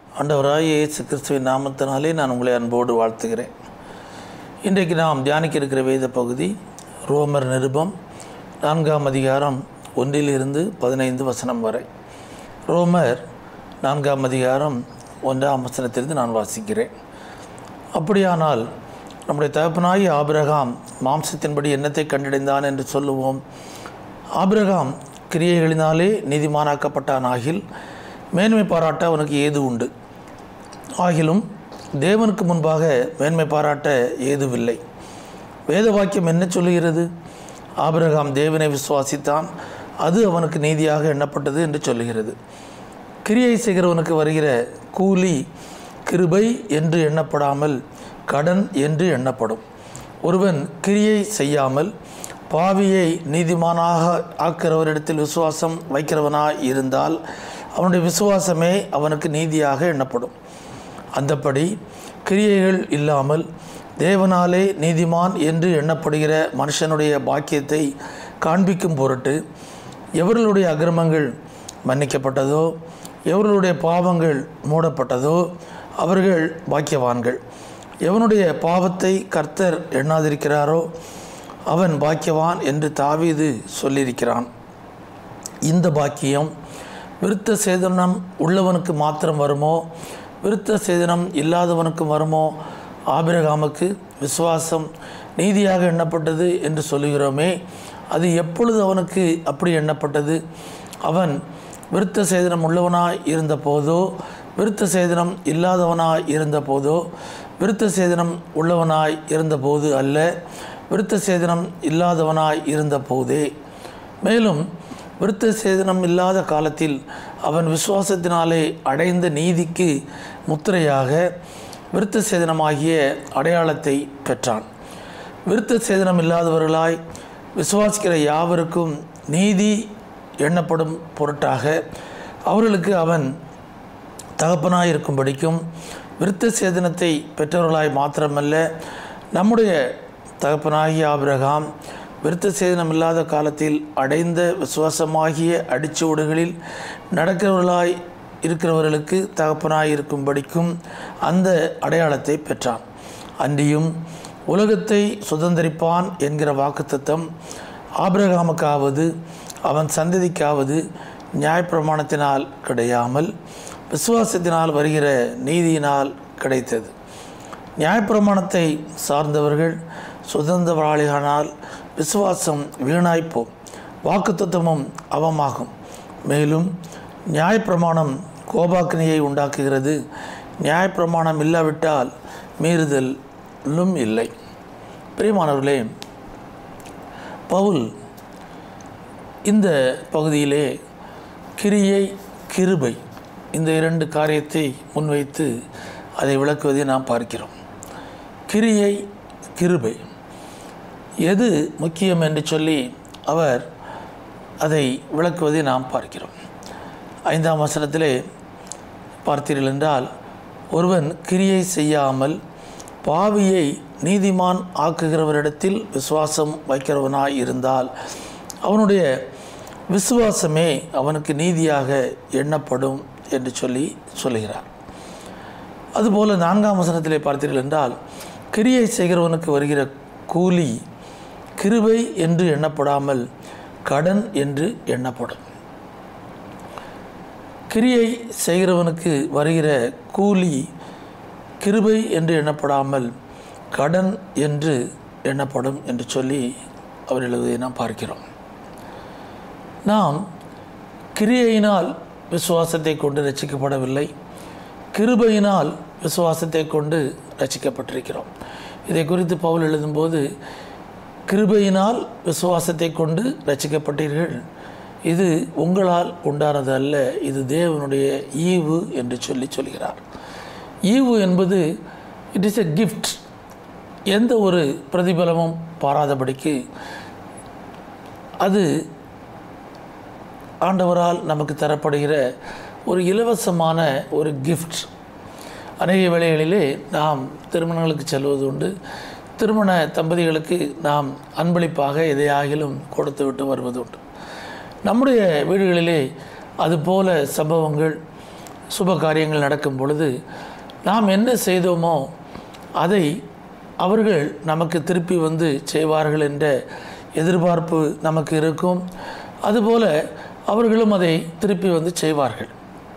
ஆண்டவராய் இயேசு கிறிஸ்துவின் நாமத்தினாலே நான் உங்களை அன்போடு வாழ்த்துகிறேன் இன்றைக்கு நாம் தியானிக்க இருக்கிற வேத பகுதி ரோமர் நிருபம் நான்காம் அதிகாரம் ஒன்றிலிருந்து பதினைந்து வசனம் வரை ரோமர் நான்காம் அதிகாரம் ஒன்றாம் வசனத்திலிருந்து நான் வாசிக்கிறேன் அப்படியானால் நம்முடைய தகப்பனாய் ஆபிரகாம் மாம்சத்தின்படி என்னத்தை கண்டடைந்தான் என்று சொல்லுவோம் ஆபிரகாம் கிரியைகளினாலே நீதிமானாக்கப்பட்டான் ஆகில் மேன்மை பாராட்ட அவனுக்கு ஏது உண்டு ஆகிலும் தேவனுக்கு முன்பாக மேன்மை பாராட்ட ஏதுவில்லை வேத வாக்கியம் என்ன சொல்லுகிறது ஆபிரகாம் தேவனை விசுவாசித்தான் அது அவனுக்கு நீதியாக எண்ணப்பட்டது என்று சொல்லுகிறது கிரியை செய்கிறவனுக்கு வருகிற கூலி கிருபை என்று எண்ணப்படாமல் கடன் என்று எண்ணப்படும் ஒருவன் கிரியை செய்யாமல் பாவியை நீதிமானாக ஆக்கிறவரிடத்தில் விசுவாசம் வைக்கிறவனாய் இருந்தால் அவனுடைய விசுவாசமே அவனுக்கு நீதியாக எண்ணப்படும் அந்தப்படி கிரியைகள் இல்லாமல் தேவனாலே நீதிமான் என்று எண்ணப்படுகிற மனுஷனுடைய பாக்கியத்தை காண்பிக்கும் பொருட்டு எவர்களுடைய அக்கிரமங்கள் மன்னிக்கப்பட்டதோ எவர்களுடைய பாவங்கள் மூடப்பட்டதோ அவர்கள் பாக்கியவான்கள் எவனுடைய பாவத்தை கர்த்தர் எண்ணாதிருக்கிறாரோ அவன் பாக்கியவான் என்று தாவீது சொல்லியிருக்கிறான் இந்த பாக்கியம் விருத்த சேதனம் உள்ளவனுக்கு மாத்திரம் வருமோ விருத்த சேதனம் இல்லாதவனுக்கும் வருமோ ஆபிரகாமுக்கு விசுவாசம் நீதியாக எண்ணப்பட்டது என்று சொல்லுகிறோமே அது எப்பொழுது அவனுக்கு அப்படி எண்ணப்பட்டது அவன் விருத்த சேதனம் உள்ளவனாய் இருந்த போதோ விருத்த சேதனம் இல்லாதவனாய் இருந்த போதோ விருத்த சேதனம் உள்ளவனாய் இருந்தபோது அல்ல விருத்த சேதனம் இல்லாதவனாய் இருந்த போதே மேலும் விருத்த சேதனம் இல்லாத காலத்தில் அவன் விசுவாசத்தினாலே அடைந்த நீதிக்கு முத்திரையாக விருத்த சேதனமாகிய அடையாளத்தை பெற்றான் விருத்த சேதனம் இல்லாதவர்களாய் விசுவாசிக்கிற யாவருக்கும் நீதி எண்ணப்படும் பொருட்டாக அவர்களுக்கு அவன் தகப்பனாய் இருக்கும்படிக்கும் விருத்த சேதனத்தை பெற்றவர்களாய் மாத்திரமல்ல நம்முடைய தகப்பனாகிய ஆபிரகாம் விருத்த சேதனம் இல்லாத காலத்தில் அடைந்த விசுவாசமாகிய அடிச்சுவடுகளில் நடக்கிறவர்களாய் இருக்கிறவர்களுக்கு தகப்பனாய் இருக்கும்படிக்கும் அந்த அடையாளத்தை பெற்றான் அன்றியும் உலகத்தை சுதந்திரிப்பான் என்கிற வாக்குத்தத்தம் ஆபிரகாமுக்காவது அவன் சந்ததிக்காவது நியாயப்பிரமாணத்தினால் கிடையாமல் விசுவாசத்தினால் வருகிற நீதியினால் கிடைத்தது நியாயப்பிரமாணத்தை சார்ந்தவர்கள் சுதந்திரவாளிகளானால் விசுவாசம் வீணாய்ப்போம் வாக்குத்தத்தமும் அவமாகும் மேலும் நியாயப்பிரமாணம் கோபாக்கினியை உண்டாக்குகிறது நியாயப்பிரமாணம் இல்லாவிட்டால் மீறுதலும் இல்லை பிரியமானவர்களே பவுல் இந்த பகுதியிலே கிரியை கிருபை இந்த இரண்டு காரியத்தை முன்வைத்து அதை விளக்குவதை நாம் பார்க்கிறோம் கிரியை கிருபை எது முக்கியம் என்று சொல்லி அவர் அதை விளக்குவதை நாம் பார்க்கிறோம் ஐந்தாம் வசனத்திலே பார்த்தீர்கள் என்றால் ஒருவன் கிரியை செய்யாமல் பாவியை நீதிமான் ஆக்குகிறவரிடத்தில் விசுவாசம் வைக்கிறவனாய் இருந்தால் அவனுடைய விசுவாசமே அவனுக்கு நீதியாக எண்ணப்படும் என்று சொல்லி சொல்லுகிறார் அதுபோல் நான்காம் வசனத்திலே பார்த்தீர்கள் என்றால் கிரியை செய்கிறவனுக்கு வருகிற கூலி கிருபை என்று எண்ணப்படாமல் கடன் என்று எண்ணப்படும் கிரியை செய்கிறவனுக்கு வருகிற கூலி கிருபை என்று எண்ணப்படாமல் கடன் என்று எண்ணப்படும் என்று சொல்லி அவர் எழுதுவதை நாம் பார்க்கிறோம் நாம் கிரியையினால் விசுவாசத்தை கொண்டு ரசிக்கப்படவில்லை கிருபையினால் விசுவாசத்தை கொண்டு ரசிக்கப்பட்டிருக்கிறோம் இதை குறித்து பவுல் எழுதும்போது கிருபையினால் விசுவாசத்தை கொண்டு ரசிக்கப்பட்டீர்கள் இது உங்களால் உண்டானது அல்ல இது தேவனுடைய ஈவு என்று சொல்லி சொல்கிறார் ஈவு என்பது இட் இஸ் எ கிஃப்ட் எந்த ஒரு பிரதிபலமும் பாராதபடிக்கு அது ஆண்டவரால் நமக்கு தரப்படுகிற ஒரு இலவசமான ஒரு கிஃப்ட் அநேக வேளைகளிலே நாம் திருமணங்களுக்கு செல்வது உண்டு திருமண தம்பதிகளுக்கு நாம் அன்பளிப்பாக எதையாகிலும் கொடுத்து விட்டு வருவது உண்டு நம்முடைய வீடுகளிலே அதுபோல சம்பவங்கள் சுப காரியங்கள் நடக்கும் பொழுது நாம் என்ன செய்தோமோ அதை அவர்கள் நமக்கு திருப்பி வந்து செய்வார்கள் என்ற எதிர்பார்ப்பு நமக்கு இருக்கும் அதுபோல அவர்களும் அதை திருப்பி வந்து செய்வார்கள்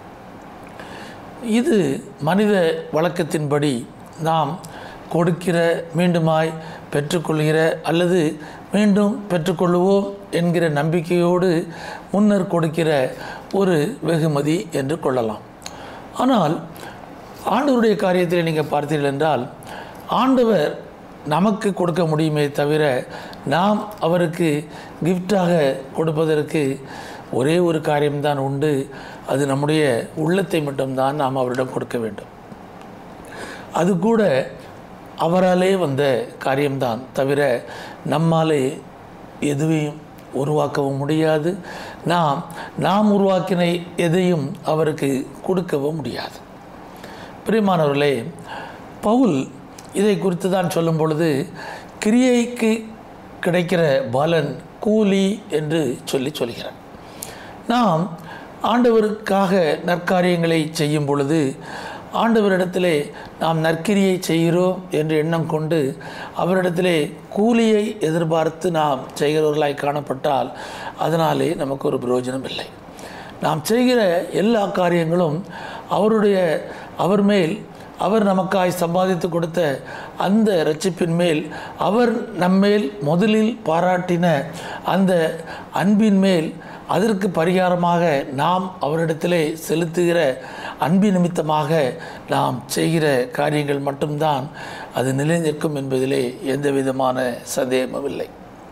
இது மனித வழக்கத்தின்படி நாம் கொடுக்கிற மீண்டுமாய் பெற்றுக்கொள்கிற அல்லது மீண்டும் பெற்றுக்கொள்வோம் என்கிற நம்பிக்கையோடு முன்னர் கொடுக்கிற ஒரு வெகுமதி என்று கொள்ளலாம் ஆனால் ஆண்டவருடைய காரியத்தில் நீங்கள் பார்த்தீர்கள் என்றால் ஆண்டவர் நமக்கு கொடுக்க முடியுமே தவிர நாம் அவருக்கு கிஃப்டாக கொடுப்பதற்கு ஒரே ஒரு காரியம்தான் உண்டு அது நம்முடைய உள்ளத்தை மட்டும்தான் நாம் அவரிடம் கொடுக்க வேண்டும் அது கூட அவராலே வந்த காரியம்தான் தவிர நம்மாலே எதுவையும் உருவாக்கவும் முடியாது நாம் நாம் உருவாக்கின எதையும் அவருக்கு கொடுக்கவும் முடியாது பிரியமானவர்களே பவுல் இதை குறித்து தான் சொல்லும் பொழுது கிரியைக்கு கிடைக்கிற பலன் கூலி என்று சொல்லி சொல்கிறார் நாம் ஆண்டவருக்காக நற்காரியங்களை செய்யும் பொழுது ஆண்டவரிடத்திலே நாம் நற்கிரியை செய்கிறோம் என்று எண்ணம் கொண்டு அவரிடத்திலே கூலியை எதிர்பார்த்து நாம் செய்கிறவர்களாய் காணப்பட்டால் அதனாலே நமக்கு ஒரு பிரயோஜனம் இல்லை நாம் செய்கிற எல்லா காரியங்களும் அவருடைய அவர் மேல் அவர் நமக்காய் சம்பாதித்து கொடுத்த அந்த ரட்சிப்பின் மேல் அவர் நம்மேல் முதலில் பாராட்டின அந்த அன்பின் மேல் அதற்கு பரிகாரமாக நாம் அவரிடத்திலே செலுத்துகிற அன்பின் நிமித்தமாக நாம் செய்கிற காரியங்கள் மட்டும்தான் அது நிலை நிற்கும் என்பதிலே எந்த விதமான சந்தேகமும் இல்லை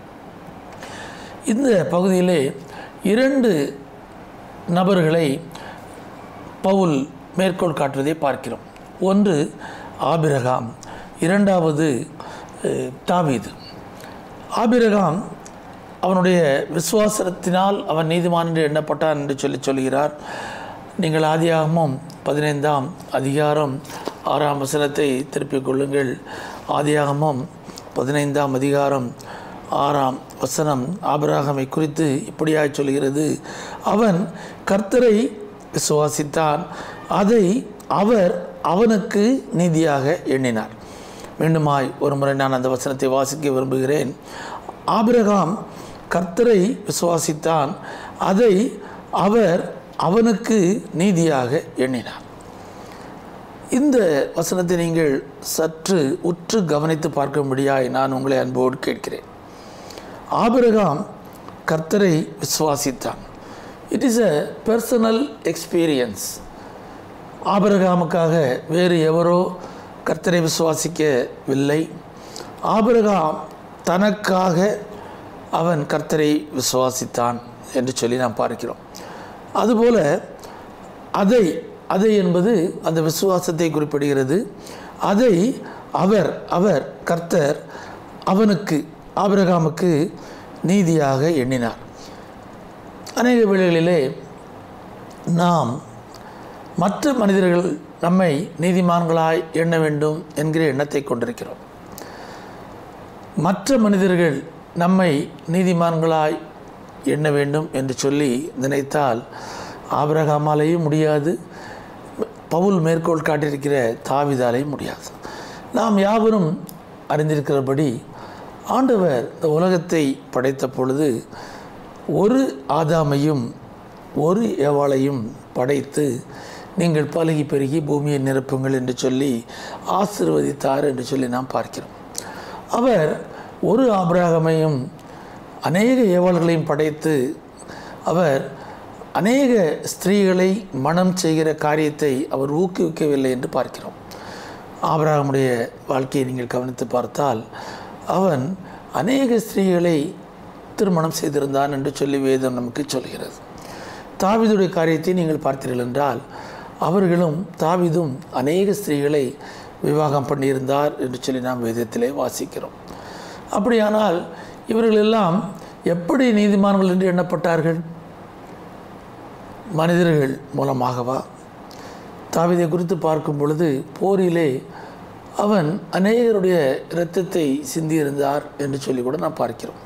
இந்த பகுதியிலே இரண்டு நபர்களை பவுல் மேற்கோள் காட்டுவதை பார்க்கிறோம் ஒன்று ஆபிரகாம் இரண்டாவது அஹ், தாவீது ஆபிரகாம் அவனுடைய விசுவாசத்தினால் அவன் நீதிமான் என்று எண்ணப்பட்டான் என்று சொல்லி சொல்கிறார் நீங்கள் ஆதியாகமும் பதினைந்தாம் அதிகாரம் ஆறாம் வசனத்தை திருப்பிக் கொள்ளுங்கள் ஆதியாகமும் பதினைந்தாம் அதிகாரம் ஆறாம் வசனம் ஆபிரகாமை குறித்து இப்படியாய் சொல்கிறது அவன் கர்த்தரை விசுவாசித்தான் அதை அவர் அவனுக்கு நீதியாக எண்ணினார் மீண்டுமாய் ஒரு முறை நான் அந்த வசனத்தை வாசிக்க விரும்புகிறேன் ஆபிரகாம் கர்த்தரை விசுவாசித்தான் அதை அவர் அவனுக்கு நீதியாக எண்ணினார் இந்த வசனத்தை நீங்கள் சற்று உற்று கவனித்து பார்க்கும்படியாய் நான் உங்களை அன்போடு கேட்கிறேன் ஆபிரகாம் கர்த்தரை விசுவாசித்தான் it is a personal experience ஆபிரகாமுக்காக வேறு எவரோ கர்த்தரை விசுவாசிக்கவில்லை ஆபிரகாம் தனக்காக அவன் கர்த்தரை விசுவாசித்தான் என்று சொல்லி நாம் பார்க்கிறோம் அதுபோல அதை அதை என்பது அந்த விசுவாசத்தை குறிப்பிடுகிறது அதை அவர் அவர் கர்த்தர் அவனுக்கு ஆபிரகாமுக்கு நீதியாக எண்ணினார் அநேக வேளைகளிலே நாம் மற்ற மனிதர்கள் நம்மை நீதிமான்களாய் எண்ண வேண்டும் என்கிற எண்ணத்தை கொண்டிருக்கிறோம் மற்ற மனிதர்கள் நம்மை நீதிமான்களாய் எண்ண வேண்டும் என்று சொல்லி நினைத்தால் ஆபிரகாமாலேயும் முடியாது பவுல் மேற்கோள் காட்டியிருக்கிற தாவிதாலேயும் முடியாது நாம் யாவரும் அறிந்திருக்கிறபடி ஆண்டவர் இந்த உலகத்தை படைத்த பொழுது ஒரு ஆதாமையும் ஒரு ஏவாளையும் படைத்து நீங்கள் பழகி பெருகி பூமியை நிரப்புங்கள் என்று சொல்லி ஆசிர்வதித்தார் என்று சொல்லி நாம் பார்க்கிறோம் அவர் ஒரு ஆபிரகாமையும் அநேக ஏவாள்களையும் படைத்து அவர் அநேக ஸ்திரீகளை மனம் செய்கிற காரியத்தை அவர் ஊக்குவிக்கவில்லை என்று பார்க்கிறோம் ஆபிரகாமுடைய வாழ்க்கையை நீங்கள் கவனித்து பார்த்தால் அவன் அநேக ஸ்திரீகளை திருமணம் செய்திருந்தான் என்று சொல்லி வேதம் நமக்கு சொல்கிறது தாவிதுடைய காரியத்தை நீங்கள் பார்த்தீர்கள் என்றால் அவர்களும் தாவிதும் அநேக ஸ்திரீகளை விவாகம் பண்ணியிருந்தார் என்று சொல்லி நாம் வேதத்திலே வாசிக்கிறோம் அப்படியானால் இவர்கள் எல்லாம் எப்படி நீதிமான்கள் என்று எண்ணப்பட்டார்கள் மனிதர்கள் மூலமாகவா தாவிதை குறித்து பார்க்கும் பொழுது போரிலே அவன் அநேகருடைய இரத்தத்தை சிந்தியிருந்தார் என்று சொல்லி கூட நாம் பார்க்கிறோம்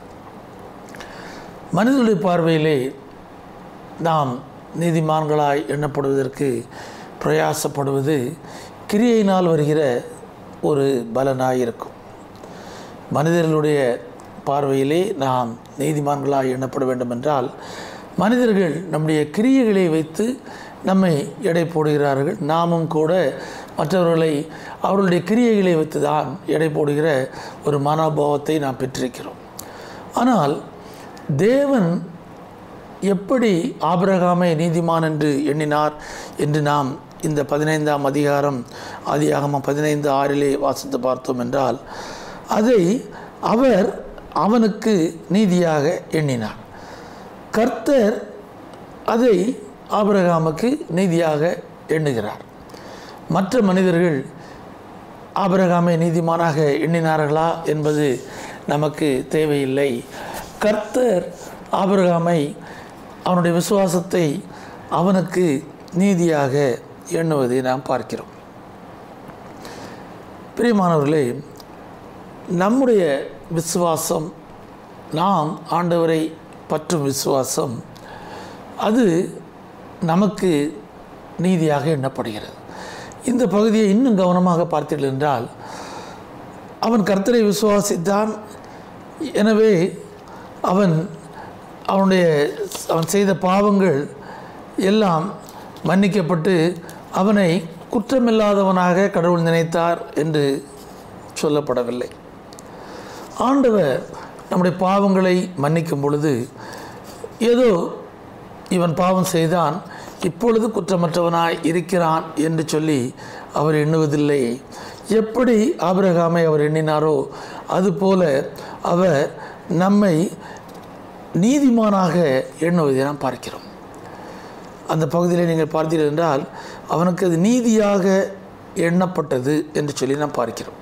மனிதர்களுடைய பார்வையிலே நாம் நீதிமான்களாய் எண்ணப்படுவதற்கு பிரயாசப்படுவது கிரியையினால் வருகிற ஒரு பலனாயிருக்கும் மனிதர்களுடைய பார்வையிலே நாம் நீதிமான்களாக எண்ணப்பட வேண்டும் என்றால் மனிதர்கள் நம்முடைய கிரியைகளை வைத்து நம்மை எடை போடுகிறார்கள் நாமும் கூட மற்றவர்களை அவர்களுடைய கிரியைகளை வைத்து தான் எடை போடுகிற ஒரு மனோபாவத்தை நாம் பெற்றிருக்கிறோம் ஆனால் தேவன் எப்படி ஆபிரகாமை நீதிமான் என்று எண்ணினார் என்று நாம் இந்த பதினைந்தாம் அதிகாரம் ஆதியாகமம் பதினைந்து ஆறிலே வாசித்து பார்த்தோம் என்றால் அதை அவர் அவனுக்கு நீதியாக எண்ணினார் கர்த்தர் அதை ஆபிரகாமுக்கு நீதியாக எண்ணுகிறார் மற்ற மனிதர்கள் ஆபிரகாமை நீதிமானாக எண்ணினார்களா என்பது நமக்கு தேவையில்லை கர்த்தர் ஆபிரகாமை அவனுடைய விசுவாசத்தை அவனுக்கு நீதியாக எண்ணுவதை நாம் பார்க்கிறோம் பிரியமானவர்களே நம்முடைய விசுவாசம் நாம் ஆண்டவரை பற்றும் விசுவாசம் அது நமக்கு நீதியாக எண்ணப்படுகிறது இந்த பகுதியை இன்னும் கவனமாக பார்த்தீர்கள் என்றால் அவன் கர்த்தரை விசுவாசித்தான் எனவே அவன் அவனுடைய அவன் செய்த பாவங்கள் எல்லாம் மன்னிக்கப்பட்டு அவனை குற்றமில்லாதவனாக கடவுள் நினைத்தார் என்று சொல்லப்படவில்லை ஆண்டவர் நம்முடைய பாவங்களை மன்னிக்கும் பொழுது ஏதோ இவன் பாவம் செய்தான் இப்பொழுது குற்றமற்றவனாய் இருக்கிறான் என்று சொல்லி அவர் எண்ணுவதில்லை எப்படி ஆபிரகாமை அவர் எண்ணினாரோ அதுபோல அவர் நம்மை நீதிமானாக எண்ணுவதை நாம் பார்க்கிறோம் அந்த பகுதியில் நீங்கள் பார்த்தீர்கள் என்றால் அவனுக்கு அது நீதியாக எண்ணப்பட்டது என்று சொல்லி நாம் பார்க்கிறோம்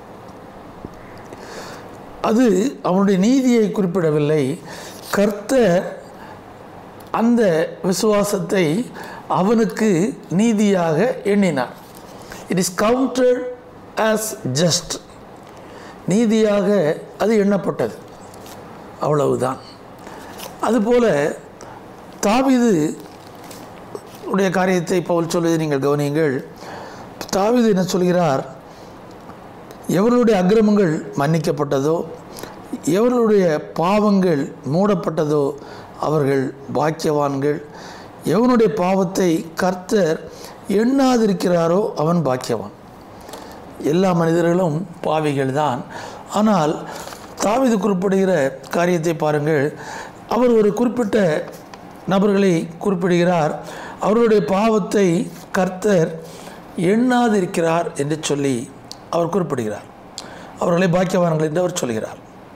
அது அவனுடைய நீதியை குறிப்பிடவில்லை கர்த்தர் அந்த விசுவாசத்தை அவனுக்கு நீதியாக எண்ணினார் it is counted as just நீதியாக அது எண்ணப்பட்டது அவ்வளவுதான் அதுபோல தாவிது உடைய காரியத்தை பவுல் சொல்வதை நீங்கள் கவனியுங்கள் தாவிது என்ன சொல்கிறார் எவர்களுடைய அக்கிரமங்கள் மன்னிக்கப்பட்டதோ எவர்களுடைய பாவங்கள் மூடப்பட்டதோ அவர்கள் பாக்கியவான்கள் எவனுடைய பாவத்தை கர்த்தர் எண்ணாதிருக்கிறாரோ அவன் பாக்கியவான் எல்லா மனிதர்களும் பாவிகள் தான் ஆனால் தாவிது குறிப்பிடுகிற காரியத்தை பாருங்கள் அவர் ஒரு குறிப்பிட்ட நபர்களை குறிப்பிடுகிறார் அவர்களுடைய பாவத்தை கர்த்தர் எண்ணாதிருக்கிறார் என்று சொல்லி அவர் குறிப்பிடுகிறார் அவர்களை பாக்கியவான்கள் என்று அவர் சொல்கிறார்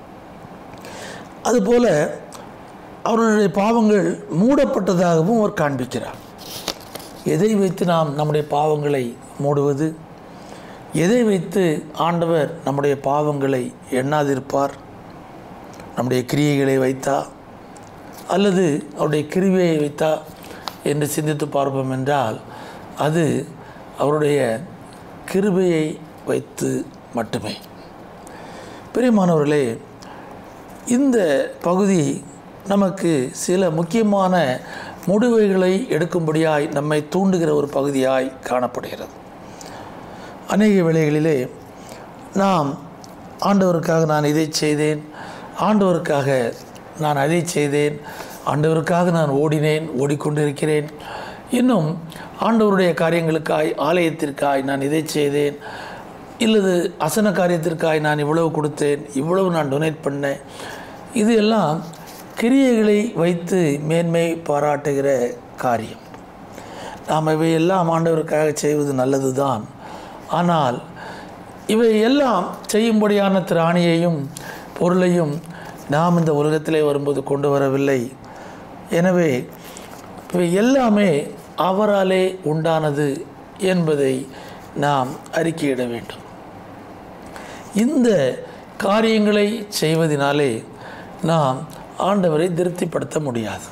அதுபோல அவர்களுடைய பாவங்கள் மூடப்பட்டதாகவும் அவர் காண்பிக்கிறார் எதை வைத்து நாம் நம்முடைய பாவங்களை மூடுவது எதை வைத்து ஆண்டவர் நம்முடைய பாவங்களை எண்ணாதிருப்பார் நம்முடைய கிரியைகளை வைத்தா அல்லது அவருடைய கிருவியை வைத்தா என்று சிந்தித்து பார்ப்போம் என்றால் அது அவருடைய கிருபையை வைத்து மட்டுமே பிரியமானவர்களே இந்த பகுதி நமக்கு சில முக்கியமான முடிவுகளை எடுக்கும்படியாய் நம்மை தூண்டுகிற ஒரு பகுதியாய் காணப்படுகிறது அநேக வேளைகளிலே நாம் ஆண்டவருக்காக நான் இதை செய்தேன் ஆண்டவருக்காக நான் அதை செய்தேன் ஆண்டவருக்காக நான் ஓடினேன் ஓடிக்கொண்டிருக்கிறேன் இன்னும் ஆண்டவருடைய காரியங்களுக்காய் ஆலயத்திற்காய் நான் இதை செய்தேன் இல்லது அசன காரியத்திற்காய் நான் இவ்வளவு கொடுத்தேன் இவ்வளவு நான் டொனேட் பண்ணேன் இது எல்லாம் கிரியைகளை வைத்து மேன்மை பாராட்டுகிற காரியம் நாம் இவை எல்லாம் ஆண்டவருக்காக செய்வது நல்லது தான் ஆனால் இவை எல்லாம் செய்யும்படியான திராணியையும் பொருளையும் நாம் இந்த உலகத்திலே வரும்போது கொண்டு வரவில்லை எனவே இவை எல்லாமே அவராலே உண்டானது என்பதை நாம் அறிக்கையிட வேண்டும் இந்த காரியங்களை செய்வதினாலே நாம் ஆண்டவரை திருப்திப்படுத்த முடியாது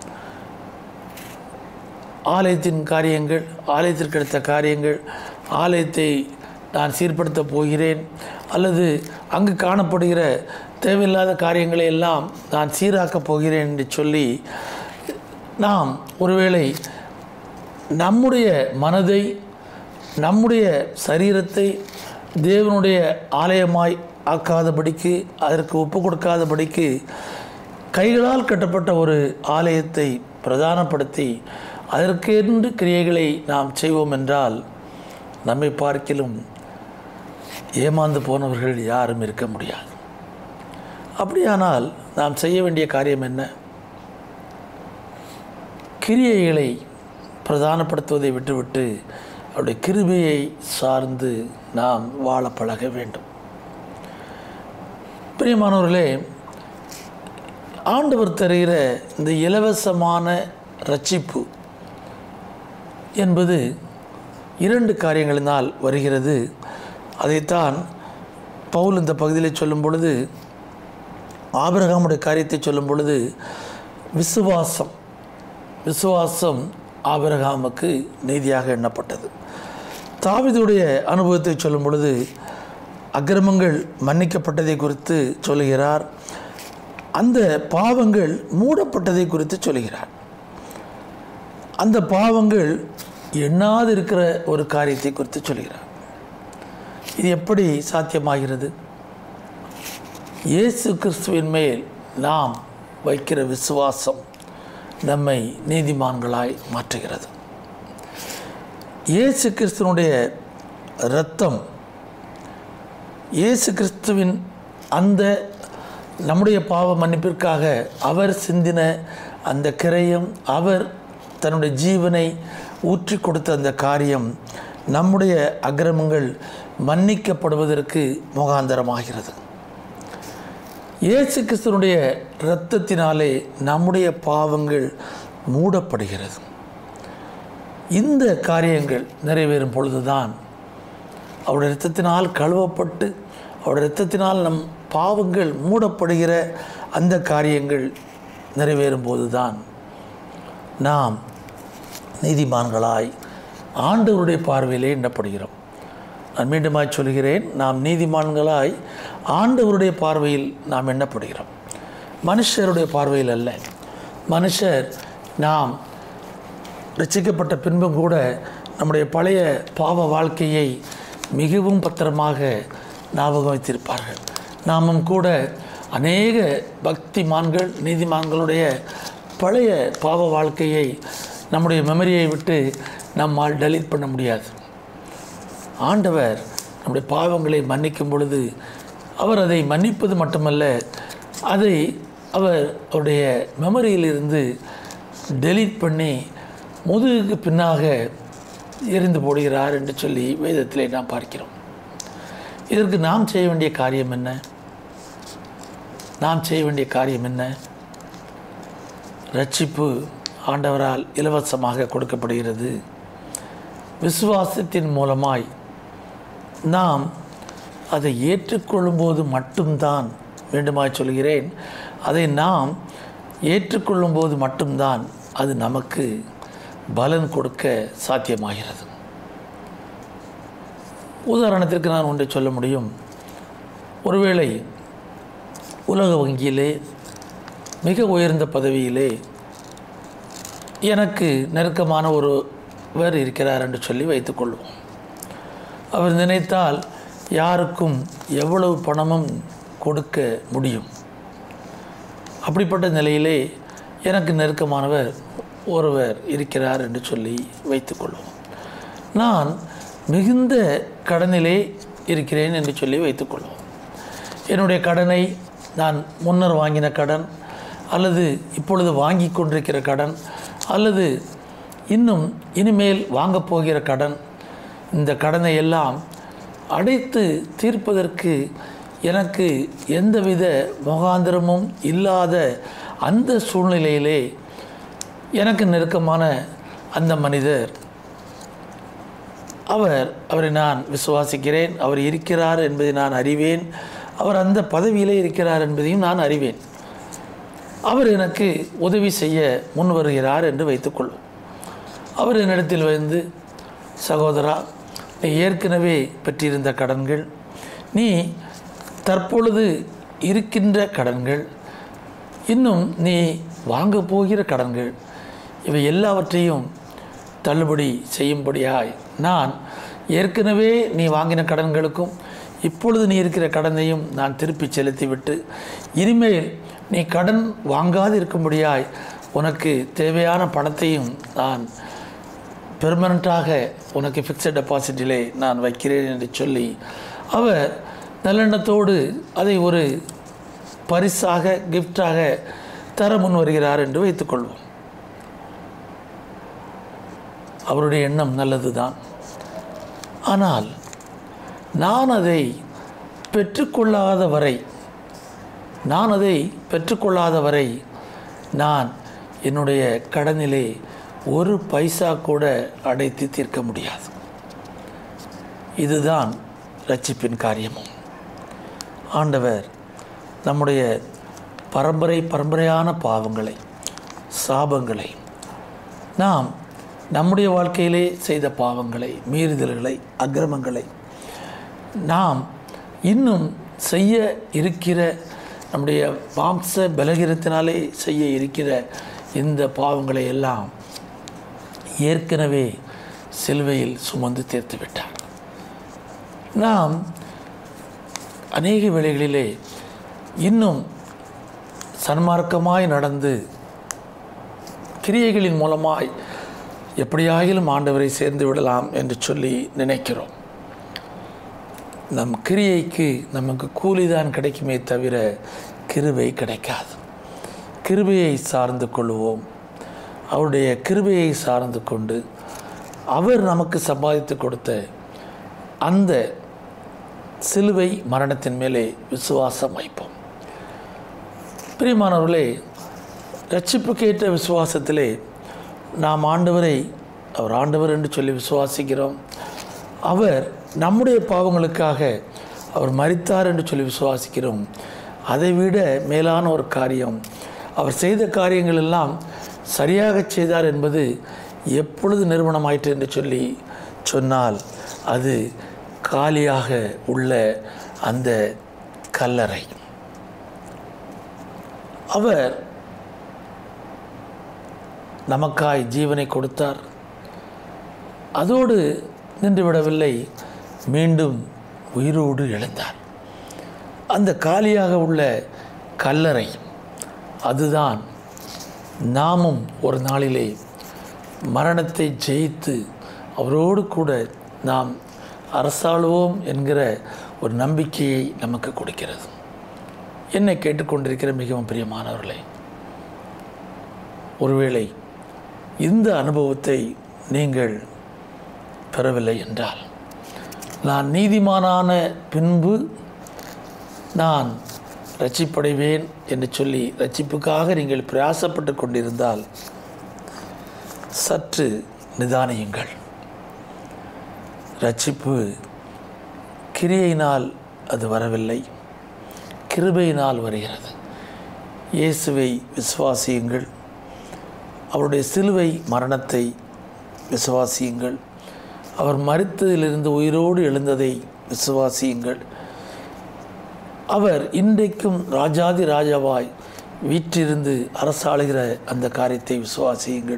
ஆலயத்தின் காரியங்கள் ஆலயத்திற்கு எடுத்த காரியங்கள் ஆலயத்தை நான் சீர்படுத்தப் போகிறேன் அல்லது அங்கு காணப்படுகிற தேவையில்லாத காரியங்களை எல்லாம் நான் சீராக்கப் போகிறேன் என்று சொல்லி நாம் ஒருவேளை நம்முடைய மனதை நம்முடைய சரீரத்தை தேவனுடைய ஆலயமாய் ஆக்காதபடிக்கு அதற்கு ஒப்பு கொடுக்காதபடிக்கு கைகளால் கட்டப்பட்ட ஒரு ஆலயத்தை பிரதானப்படுத்தி அதற்கென்று கிரியைகளை நாம் செய்வோம் என்றால் நம்மை பார்க்கிலும் ஏமாந்து போனவர்கள் யாரும் இருக்க முடியாது அப்படியானால் நாம் செய்ய வேண்டிய காரியம் என்ன கிரியைகளை பிரதானப்படுத்துவதை விட்டுவிட்டு அவருடைய கிருபையை சார்ந்து நாம் வாழ பழக வேண்டும் பிரியமானவர்களே ஆண்டவர் தருகிற இந்த இலவசமான ரட்சிப்பு என்பது இரண்டு காரியங்களினால் வருகிறது அதைத்தான் பவுல் இந்த பகுதியில் சொல்லும் பொழுது ஆபிரகாமுடைய காரியத்தை சொல்லும் பொழுது விசுவாசம் விசுவாசம் ஆபிரகாமுக்கு நீதியாக எண்ணப்பட்டது தாவிதுடைய அனுபவத்தை சொல்லும் பொழுது அக்கிரமங்கள் மன்னிக்கப்பட்டதை குறித்து சொல்லுகிறார் அந்த பாவங்கள் மூடப்பட்டதை குறித்து சொல்கிறார் அந்த பாவங்கள் எண்ணாது இருக்கிற ஒரு காரியத்தை குறித்து சொல்கிறார் இது எப்படி சாத்தியமாகிறது இயேசு கிறிஸ்துவின் மேல் நாம் வைக்கிற விசுவாசம் நம்மை நீதிமான்களாய் மாற்றுகிறது இயேசு கிறிஸ்துவனுடைய இரத்தம் இயேசு கிறிஸ்துவின் அந்த நம்முடைய பாவ மன்னிப்பிற்காக அவர் சிந்தின அந்த கிரயம் அவர் தன்னுடைய ஜீவனை ஊற்றி கொடுத்த அந்த காரியம் நம்முடைய அக்கிரமங்கள் மன்னிக்கப்படுவதற்கு முகாந்தரமாகிறது இயேசு கிறிஸ்துவனுடைய இரத்தத்தினாலே நம்முடைய பாவங்கள் மூடப்படுகிறது இந்த காரியங்கள் நிறைவேறும் பொழுதுதான் அவருடைய இரத்தத்தினால் கழுவப்பட்டு அவருடைய இரத்தத்தினால் நம் பாவங்கள் மூடப்படுகிற அந்த காரியங்கள் நிறைவேறும் போதுதான் நாம் நீதிமான்களாய் ஆண்டவருடைய பார்வையிலே எண்ணப்படுகிறோம் நான் மீண்டுமாய் சொல்கிறேன் நாம் நீதிமான்களாய் ஆண்டவருடைய பார்வையில் நாம் எண்ணப்படுகிறோம் மனுஷருடைய பார்வையில் அல்ல மனுஷர் நாம் ரசிக்கப்பட்ட பின்பும் கூட நம்முடைய பழைய பாவ வாழ்க்கையை மிகவும் பத்திரமாக ஞாபகம் வைத்திருப்பார்கள் நாமும் கூட அநேக பக்திமான்கள் நீதிமான்களுடைய பழைய பாவ வாழ்க்கையை நம்முடைய மெமரியை விட்டு நம்மால் டெலீட் பண்ண முடியாது ஆண்டவர் நம்முடைய பாவங்களை மன்னிக்கும் பொழுது அவர் அதை மன்னிப்பது மட்டுமல்ல அதை அவர் அவருடைய மெமரியிலிருந்து டெலீட் பண்ணி முதுகுக்கு பின்னாக எரிந்து போடுகிறார் என்று சொல்லி வேதத்திலே நாம் பார்க்கிறோம் இதற்கு நாம் செய்ய வேண்டிய காரியம் என்ன நாம் செய்ய வேண்டிய காரியம் என்ன ரட்சிப்பு ஆண்டவரால் இலவசமாக கொடுக்கப்படுகிறது விசுவாசத்தின் மூலமாய் நாம் அதை ஏற்றுக்கொள்ளும்போது மட்டும்தான் வேண்டுமாய் சொல்கிறேன் அதை நாம் ஏற்றுக்கொள்ளும்போது மட்டும்தான் அது நமக்கு பலன் கொடுக்க சாத்தியமாகிறது உதாரணத்திற்கு நான் ஒன்றை சொல்ல முடியும் ஒருவேளை உலக வங்கியிலே மிக உயர்ந்த பதவியிலே எனக்கு நெருக்கமான ஒருவர் இருக்கிறார் என்று சொல்லி வைத்துக்கொள்வோம் அவர் நினைத்தால் யாருக்கும் எவ்வளவு பணமும் கொடுக்க முடியும் அப்படிப்பட்ட நிலையிலே எனக்கு நெருக்கமானவர் ஒருவர் இருக்கிறார் என்று சொல்லி வைத்துக்கொள்வோம் நான் மிகுந்த கடனிலே இருக்கிறேன் என்று சொல்லி வைத்துக்கொள்வோம் என்னுடைய கடனை நான் முன்னர் வாங்கின கடன் அல்லது இப்பொழுது வாங்கி கொண்டிருக்கிற கடன் அல்லது இன்னும் இனிமேல் வாங்கப் போகிற கடன் இந்த கடனை எல்லாம் அடைத்து தீர்ப்பதற்கு எனக்கு எந்தவித முகாந்திரமும் இல்லாத அந்த சூழ்நிலையிலே எனக்கு நெருக்கமான அந்த மனிதர் அவர் அவரை நான் விசுவாசிக்கிறேன் அவர் இருக்கிறார் என்பதை நான் அறிவேன் அவர் அந்த பதவியிலே இருக்கிறார் என்பதையும் நான் அறிவேன் அவர் எனக்கு உதவி செய்ய முன் வருகிறார் என்று வைத்துக்கொள்வோம் அவர் என்னிடத்தில் வந்து சகோதரா நீ ஏற்கனவே பெற்றிருந்த கடன்கள் நீ தற்பொழுது இருக்கின்ற கடன்கள் இன்னும் நீ வாங்க போகிற கடன்கள் இவை எல்லாவற்றையும் தள்ளுபடி செய்யும்படியாய் நான் ஏற்கனவே நீ வாங்கின கடன்களுக்கும் இப்பொழுது நீ இருக்கிற கடனையும் நான் திருப்பி செலுத்திவிட்டு இனிமேல் நீ கடன் வாங்காது இருக்கும்படியாய் உனக்கு தேவையான பணத்தையும் நான் பெர்மனண்ட்டாக உனக்கு ஃபிக்ஸட் டெபாசிட்டிலே நான் வைக்கிறேன் என்று சொல்லி அவர் நல்லெண்ணத்தோடு அதை ஒரு பரிசாக கிஃப்டாக தர முன் வருகிறார் என்று வைத்துக்கொள்வோம் அவருடைய எண்ணம் நல்லதுதான் ஆனால் நான் அதை பெற்றுக்கொள்ளாத வரை நான் அதை பெற்றுக்கொள்ளாத வரை நான் என்னுடைய கடனிலே ஒரு பைசா கூட அடைத்து தீர்க்க முடியாது இதுதான் ரட்சிப்பின் காரியமும் ஆண்டவர் நம்முடைய பரம்பரை பரம்பரையான பாவங்களை சாபங்களை நாம் நம்முடைய வாழ்க்கையிலே செய்த பாவங்களை மீறுதல்களை அக்கிரமங்களை நாம் இன்னும் செய்ய இருக்கிற நம்முடைய மாம்ச பலகீனத்தினாலே செய்ய இருக்கிற இந்த பாவங்களை எல்லாம் ஏற்கனவே சிலுவையில் சுமந்து தீர்த்து விட்டார் நாம் அநேக வேளைகளிலே இன்னும் சன்மார்க்கமாய் நடந்து கிரியைகளின் மூலமாய் எப்படியாகிலும் ஆண்டவரை சேர்ந்து விடலாம் என்று சொல்லி நினைக்கிறோம் நம் கிரியைக்கு நமக்கு கூலிதான் கிடைக்குமே தவிர கிருபை கிடைக்காது கிருபையை சார்ந்து கொள்வோம் அவருடைய கிருபையை சார்ந்து கொண்டு அவர் நமக்கு சம்பாதித்து கொடுத்த அந்த சிலுவை மரணத்தின் மேலே விசுவாசம் வைப்போம் பிரியமானவர்களே ரட்சிப்புக்கேற்ற விசுவாசத்திலே நாம் ஆண்டவரை அவர் ஆண்டவர் என்று சொல்லி விசுவாசிக்கிறோம் அவர் நம்முடைய பாவங்களுக்காக அவர் மரித்தார் என்று சொல்லி விசுவாசிக்கிறோம் அதைவிட மேலான ஒரு காரியம் அவர் செய்த காரியங்கள் எல்லாம் சரியாக செய்தார் என்பது எப்பொழுது நிறுவனமாயிற்று என்று சொல்லி சொன்னால் அது காலியாக உள்ள அந்த கல்லறை அவர் நமக்காய் ஜீவனை கொடுத்தார் அதோடு நின்றுவிடவில்லை மீண்டும் உயிரோடு எழுந்தார் அந்த காலியாக உள்ள கல்லறை அதுதான் நாமும் ஒரு நாளிலே மரணத்தை ஜெயித்து அவரோடு கூட நாம் அரசாளுவோம் என்கிற ஒரு நம்பிக்கையை நமக்கு கொடுக்கிறது என்னை கேட்டுக்கொண்டிருக்கிற மிகவும் பிரியமானவர்களே ஒருவேளை இந்த அனுபவத்தை நீங்கள் பெறவில்லை என்றால் நான் நீதிமானான பின்பு நான் ரட்சிப்படைவேன் என்று சொல்லி ரட்சிப்புக்காக நீங்கள் பிரயாசப்பட்டு கொண்டிருந்தால் சற்று நிதானியுங்கள் ரட்சிப்பு கிரியையினால் அது வரவில்லை கிருபையினால் வருகிறது இயேசுவை விசுவாசியுங்கள் அவருடைய சிலுவை மரணத்தை விசுவாசியுங்கள் அவர் மறித்ததிலிருந்து உயிரோடு எழுந்ததை விசுவாசியுங்கள் அவர் இன்றைக்கும் ராஜாதி ராஜாவாய் வீற்றிருந்து அரசாளுகிற அந்த காரியத்தை விசுவாசியுங்கள்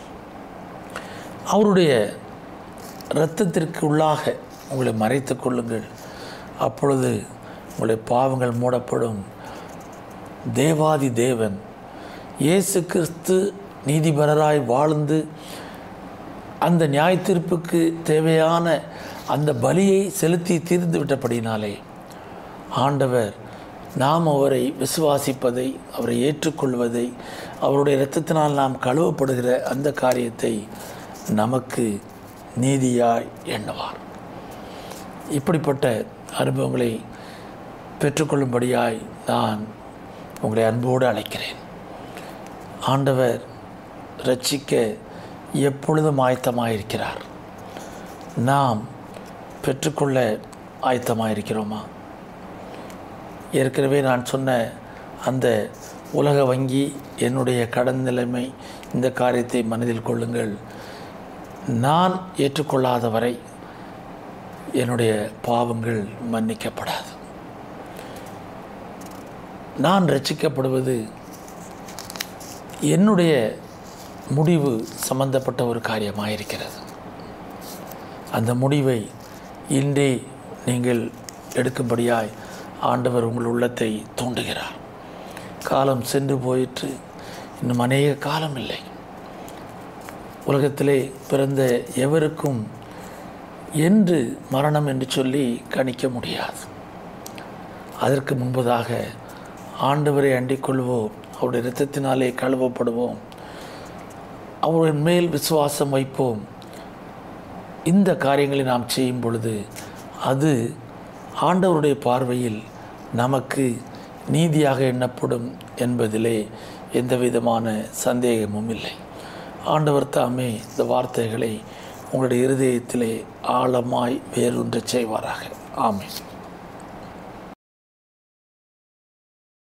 அவருடைய இரத்தத்திற்கு உள்ளாக உங்களை மறைத்து கொள்ளுங்கள் அப்பொழுது உங்களுடைய பாவங்கள் மூடப்படும் தேவாதி தேவன் இயேசு கிறிஸ்து நீதிபரராய் வாழ்ந்து அந்த நியாய தீர்ப்புக்கு தேவையான அந்த பலியை செலுத்தி தீர்ந்து விட்டபடினாலே ஆண்டவர் நாம் அவரை விசுவாசிப்பதை அவரை ஏற்றுக்கொள்வதை அவருடைய இரத்தத்தினால் நாம் கழுவப்படுகிற அந்த காரியத்தை நமக்கு நீதியாய் எண்ணுவார் இப்படிப்பட்ட அனுபவங்களை பெற்றுக்கொள்ளும்படியாய் நான் உங்களை அன்போடு அழைக்கிறேன் ஆண்டவர் ரட்சிக்க எப்பொழுதும் ஆயத்தமாயிருக்கிறார் நாம் பெற்றுக்கொள்ள ஆயத்தமாயிருக்கிறோமா ஏற்கனவே நான் சொன்ன அந்த உலக வங்கி என்னுடைய கடன் நிலைமை இந்த காரியத்தை மனதில் கொள்ளுங்கள் நான் ஏற்றுக்கொள்ளாத வரை என்னுடைய பாவங்கள் மன்னிக்கப்படாது நான் ரட்சிக்கப்படுவது என்னுடைய முடிவு சம்பந்தப்பட்ட ஒரு காரியமாக இருக்கிறது அந்த முடிவை இன்றே நீங்கள் எடுக்கும்படியாய் ஆண்டவர் உங்கள் உள்ளத்தை தூண்டுகிறார் காலம் சென்று போயிற்று இன்னும் அநேக காலம் இல்லை உலகத்திலே பிறந்த எவருக்கும் என்று மரணம் என்று சொல்லி கணிக்க முடியாது அதற்கு முன்பதாக ஆண்டவரை அண்டிக் கொள்வோம் அவருடைய இரத்தத்தினாலே கழுவப்படுவோம் அவரின் மேல் விசுவாசம் வைப்போம் இந்த காரியங்களை நாம் செய்யும் பொழுது அது ஆண்டவருடைய பார்வையில் நமக்கு நீதியாக எண்ணப்படும் என்பதிலே எந்த விதமான சந்தேகமும் இல்லை ஆண்டவர் தாமே இந்த வார்த்தைகளை உங்களுடைய இருதயத்திலே ஆழமாய் வேரூன்றச் செய்வாராக ஆமென்